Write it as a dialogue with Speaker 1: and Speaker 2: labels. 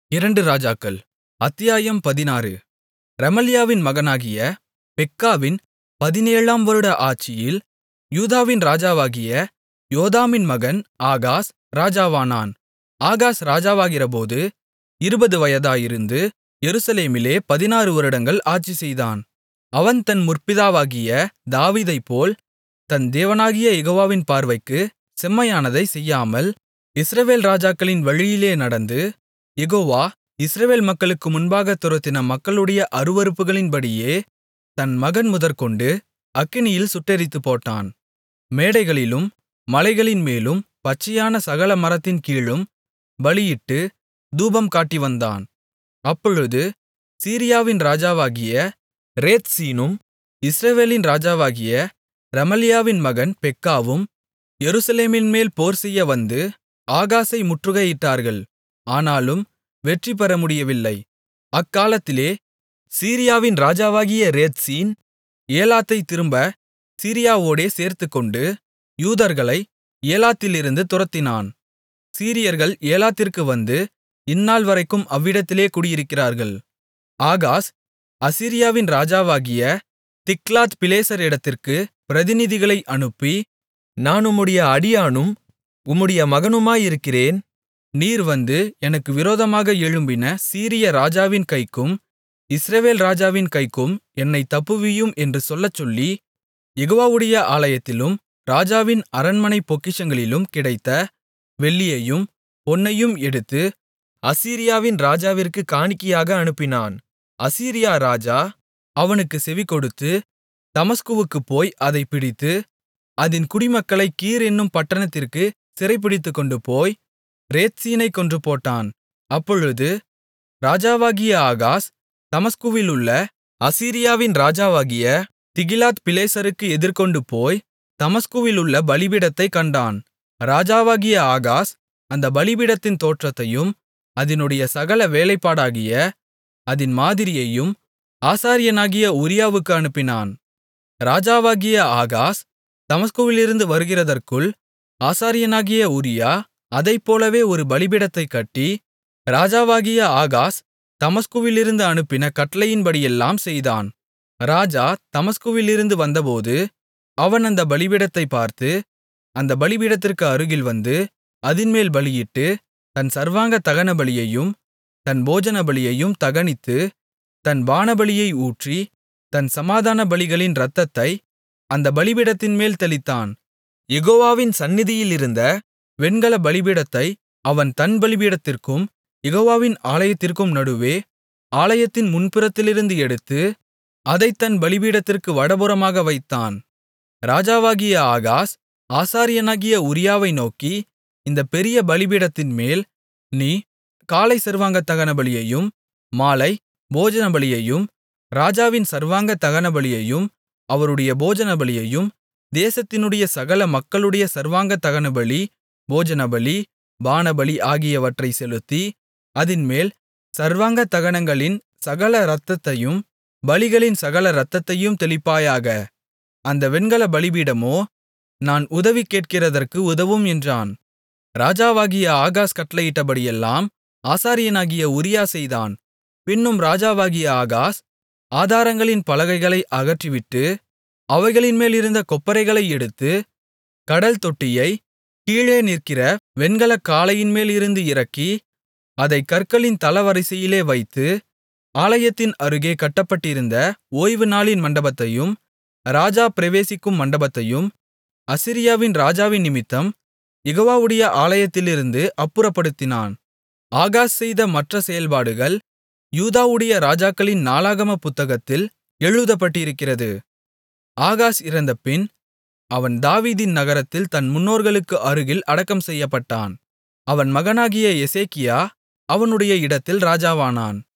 Speaker 1: இரண்டு ராஜாக்கள் அத்தியாயம் பதினாறு ரெமலியாவின் மகனாகிய பெக்காவின் பதினேழாம் வருட ஆட்சியில் யூதாவின் ராஜாவாகிய யோதாமின் மகன் ஆகாஸ் ராஜாவானான் ஆகாஸ் ராஜாவாகிறபோது இருபது வயதாயிருந்து எருசலேமிலே பதினாறு வருடங்கள் ஆட்சிசெய்தான் அவன் தன் முற்பிதாவாகிய தாவீதைப்போல் தன் தேவனாகிய யெகோவாவின் பார்வைக்குச் செம்மையானதைச் செய்யாமல் இஸ்ரவேல் ராஜாக்களின் வழியிலே நடந்து யெகோவா இஸ்ரவேல் மக்களுக்கு முன்பாகத் துரத்தின மக்களுடைய அருவருப்புகளின்படியே தன் மகன் முதற்கொண்டு அக்கினியில் சுட்டெரித்துப்போட்டான் மேடைகளிலும் மலைகளின்மேலும் பச்சையான சகல மரத்தின் கீழும் பலியிட்டு தூபம் காட்டிவந்தான் அப்பொழுது சீரியாவின் ராஜாவாகிய ரேத்சீனும் இஸ்ரவேலின் ராஜாவாகிய ரெமலியாவின் மகன் பெக்காவும் எருசலேமின்மேல் போர்செய்ய வந்து ஆகாசை முற்றுகையிட்டார்கள் ஆனாலும் வெற்றிபெற முடியவில்லை அக்காலத்திலே சீரியாவின் ராஜாவாகிய ரேத்சீன் ஏலாத்தைத் திரும்ப சீரியாவோடே சேர்த்துக்கொண்டு யூதர்களை ஏலாத்திலிருந்து துரத்தினான் சீரியர்கள் ஏலாத்திற்கு வந்து இந்நாள்வரைக்கும் அவ்விடத்திலே குடியிருக்கிறார்கள் ஆகாஸ் அசீரியாவின் ராஜாவாகிய திக்லாத் பிலேசரிடத்திற்கு பிரதிநிதிகளை அனுப்பி நான் உம்முடைய அடியானும் உம்முடைய மகனுமாயிருக்கிறேன் நீர் வந்து எனக்கு விரோதமாக எழும்பின சீரிய ராஜாவின் கைக்கும் இஸ்ரவேல் ராஜாவின் கைக்கும் என்னைத் தப்புவியும் என்று சொல்லச்சொல்லி யெகோவாவுடைய ஆலயத்திலும் ராஜாவின் அரண்மனைப் பொக்கிஷங்களிலும் கிடைத்த வெள்ளியையும் பொன்னையும் எடுத்து அசீரியாவின் ராஜாவிற்குக் காணிக்கையாக அனுப்பினான் அசீரியா ராஜா அவனுக்குச் செவிகொடுத்து தமஸ்குவுக்குப் போய் அதைப் பிடித்து அதின் குடிமக்களைக் கீர் என்னும் பட்டணத்திற்குச் சிறைபிடித்துக்கொண்டுபோய் ரேத்சீனைக் கொன்றுபோட்டான் அப்பொழுது ராஜாவாகிய ஆகாஸ் தமஸ்குவிலுள்ள அசீரியாவின் ராஜாவாகிய திகிலாத் பிலேசருக்கு எதிர்கொண்டு போய் தமஸ்குவிலுள்ள பலிபீடத்தைக் கண்டான் ராஜாவாகிய ஆகாஸ் அந்த பலிபீடத்தின் தோற்றத்தையும் அதினுடைய சகல வேலைப்பாடாகிய அதின் மாதிரியையும் ஆசாரியனாகிய உரியாவுக்கு அனுப்பினான் ராஜாவாகிய ஆகாஸ் தமஸ்குவிலிருந்து வருகிறதற்குள் ஆசாரியனாகிய உரியா அதைப்போலவே ஒரு பலிபீடத்தைக் கட்டி ராஜாவாகிய ஆகாஸ் தமஸ்குவிலிருந்து அனுப்பின கட்டளையின்படியெல்லாம் செய்தான் ராஜா தமஸ்குவிலிருந்து வந்தபோது அவன் அந்த பலிபீடத்தைப் பார்த்து அந்த பலிபீடத்திற்கு அருகில் வந்து அதின்மேல் பலியிட்டு தன் சர்வாங்க தகனபலியையும் தன் போஜனபலியையும் தகனித்து தன் பானபலியை ஊற்றி தன் சமாதான பலிகளின் இரத்தத்தை அந்த பலிபீடத்தின்மேல் தெளித்தான் யெகோவாவின் சந்நிதியிலிருந்த வெண்கல பலிபீடத்தை அவன் தன் பலிபீடத்திற்கும் யெகோவாவின் ஆலயத்திற்கும் நடுவே ஆலயத்தின் முன்புறத்திலிருந்து எடுத்து அதைத் தன் பலிபீடத்திற்கு வடபுறமாக வைத்தான் ராஜாவாகிய ஆகாஸ் ஆசாரியனாகிய உரியாவை நோக்கி இந்தப் பெரிய பலிபீடத்தின்மேல் நீ காலை சர்வாங்க தகனபலியையும் மாலை போஜனபலியையும் ராஜாவின் சர்வாங்க தகனபலியையும் அவருடைய போஜனபலியையும் தேசத்தினுடைய சகல மக்களுடைய சர்வாங்க தகனபலி போஜனபலி பானபலி ஆகியவற்றைச் செலுத்தி அதின்மேல் சர்வாங்க தகனங்களின் சகல இரத்தத்தையும் பலிகளின் சகல இரத்தத்தையும் தெளிப்பாயாக அந்த வெண்கல பலிபீடமோ நான் உதவி கேட்கிறதற்கு உதவும் என்றான் ராஜாவாகிய ஆகாஸ் கட்டளையிட்டபடியெல்லாம் ஆசாரியனாகிய உரியா செய்தான் பின்னும் ராஜாவாகிய ஆகாஸ் ஆதாரங்களின் பலகைகளை அகற்றிவிட்டு அவைகளின்மேலிருந்த கொப்பரைகளை எடுத்து கடல் தொட்டியை கீழே நிற்கிற வெண்கலக் காளையின்மேல் இருந்து இறக்கி அதைக் கற்களின் தளவரிசையிலே வைத்து ஆலயத்தின் அருகே கட்டப்பட்டிருந்த ஓய்வு நாளின் மண்டபத்தையும் ராஜா பிரவேசிக்கும் மண்டபத்தையும் அசிரியாவின் ராஜாவின் நிமித்தம் யெகோவாவுடைய ஆலயத்திலிருந்து அப்புறப்படுத்தினான் ஆகாஸ் செய்த மற்ற செயல்பாடுகள் யூதாவுடைய ராஜாக்களின் நாளாகம புத்தகத்தில் எழுதப்பட்டிருக்கிறது ஆகாஸ் இறந்தபின் அவன் தாவீதின் நகரத்தில் தன் முன்னோர்களுக்கு அருகில் அடக்கம் செய்யப்பட்டான் அவன் மகனாகிய எசேக்கியா அவனுடைய இடத்தில் ராஜாவானான்